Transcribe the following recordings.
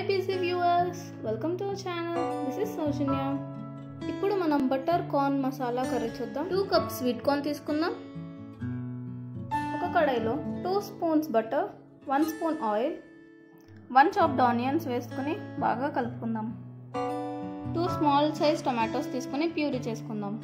hi BC viewers welcome to our channel this is Soujanya ఇప్పుడు మనం butter corn masala curry చూద్దాం two cups sweet corn తీసుకుందాం ఒక కడాయిలో two spoons butter one spoon oil one chopped onions వేసుకుని బాగా కలుపుకుందాం టూ స్మాల్ సైజ్ టొమాటోస్ తీసుకుని ప్యూరీ చేసుకుందాం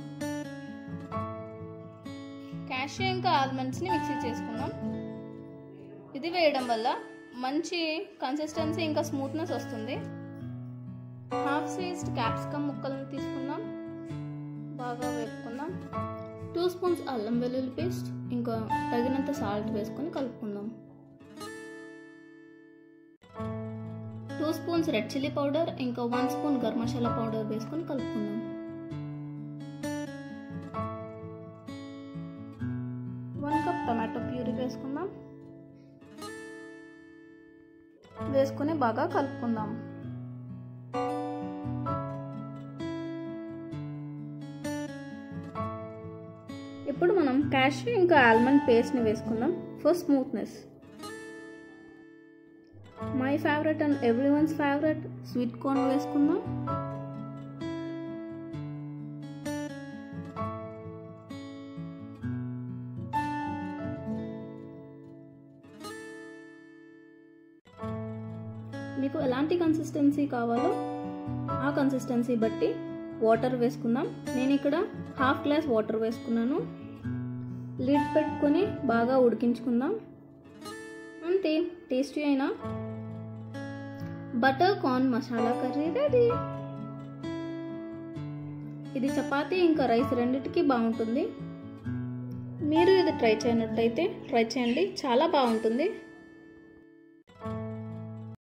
క్యాషియో ఇంకా ఆల్మండ్స్ని మిక్సీ చేసుకుందాం ఇది వేయడం వల్ల మంచి కన్సిస్టెన్సీ ఇంకా స్మూత్నెస్ వస్తుంది హాఫ్ సైజ్డ్ క్యాప్సికమ్ ముక్కలను తీసుకుందాం బాగా వేపుకుందాం టూ స్పూన్స్ అల్లం వెల్లుల్లి పేస్ట్ ఇంకా తగినంత సాల్ట్ వేసుకొని కలుపుకుందాం two spoons red chilli powder ఇంకా one spoon garam masala powder వేసుకొని కలుపుకుందాం వన్ కప్ టమాటో ప్యూరీ వేసుకుందాం వేసుకుని బాగా కలుపుకుందాం ఇప్పుడు మనం క్యాష్యూ ఇంకా ఆల్మండ్ పేస్ట్ని వేసుకుందాం for smoothness my favourite and everyone's favourite sweet corn వేసుకుందాం మీకు ఎలాంటి కన్సిస్టెన్సీ కావాలో ఆ కన్సిస్టెన్సీ బట్టి వాటర్ వేసుకుందాం నేను ఇక్కడ హాఫ్ గ్లాస్ వాటర్ వేసుకున్నాను లిడ్ పెట్టుకొని బాగా ఉడికించుకుందాం అంతే టేస్టీ అయిన butter corn masala curry ready ఇది చపాతీ ఇంకా రైస్ రెండిటికి బాగుంటుంది మీరు ఇది ట్రై చేయనట్టయితే ట్రై చేయండి చాలా బాగుంటుంది